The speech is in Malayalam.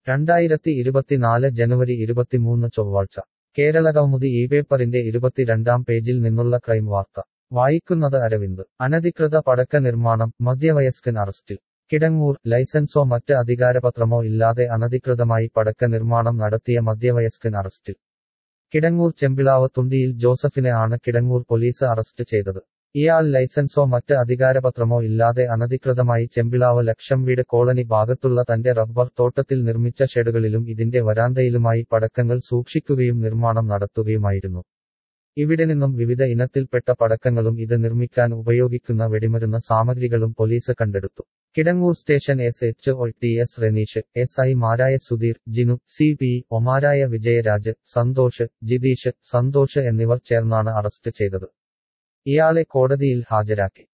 രണ്ടായിരത്തി ഇരുപത്തിനാല് ജനുവരി ഇരുപത്തിമൂന്ന് ചൊവ്വാഴ്ച കേരളകൗമുദി ഈ പേപ്പറിന്റെ ഇരുപത്തിരണ്ടാം പേജിൽ നിന്നുള്ള ക്രൈം വാർത്ത വായിക്കുന്നത് അരവിന്ദ് അനധികൃത പടക്ക നിർമ്മാണം മധ്യവയസ്കൻ അറസ്റ്റിൽ കിടങ്ങൂർ ലൈസൻസോ മറ്റ് അധികാരപത്രമോ ഇല്ലാതെ അനധികൃതമായി പടക്ക നിർമ്മാണം നടത്തിയ മധ്യവയസ്കൻ അറസ്റ്റിൽ കിടങ്ങൂർ ചെമ്പിളാവ് തുണ്ടിയിൽ ജോസഫിനെ ആണ് കിടങ്ങൂർ പോലീസ് അറസ്റ്റ് ചെയ്തത് ഇയാൾ ലൈസൻസോ മറ്റ് അധികാരപത്രമോ ഇല്ലാതെ അനധികൃതമായി ചെമ്പിളാവ് ലക്ഷം വീട് കോളനി ഭാഗത്തുള്ള തന്റെ റബ്ബർ തോട്ടത്തിൽ നിർമ്മിച്ച ഷെഡുകളിലും ഇതിന്റെ വരാന്തയിലുമായി പടക്കങ്ങൾ സൂക്ഷിക്കുകയും നിർമ്മാണം നടത്തുകയുമായിരുന്നു ഇവിടെ നിന്നും വിവിധ ഇനത്തിൽപ്പെട്ട പടക്കങ്ങളും ഇത് നിർമ്മിക്കാൻ ഉപയോഗിക്കുന്ന വെടിമരുന്ന് സാമഗ്രികളും പോലീസ് കണ്ടെടുത്തു Kidangoor station S H O T S Reneesh S I മാരായ സുധീർ ജിനു സി പി ഒമാരായ വിജയരാജ് സന്തോഷ് ജിതീഷ് സന്തോഷ് എന്നിവർ ചേർന്നാണ് അറസ്റ്റ് ചെയ്തത് ഇയാളെ കോടതിയിൽ ഹാജരാക്കി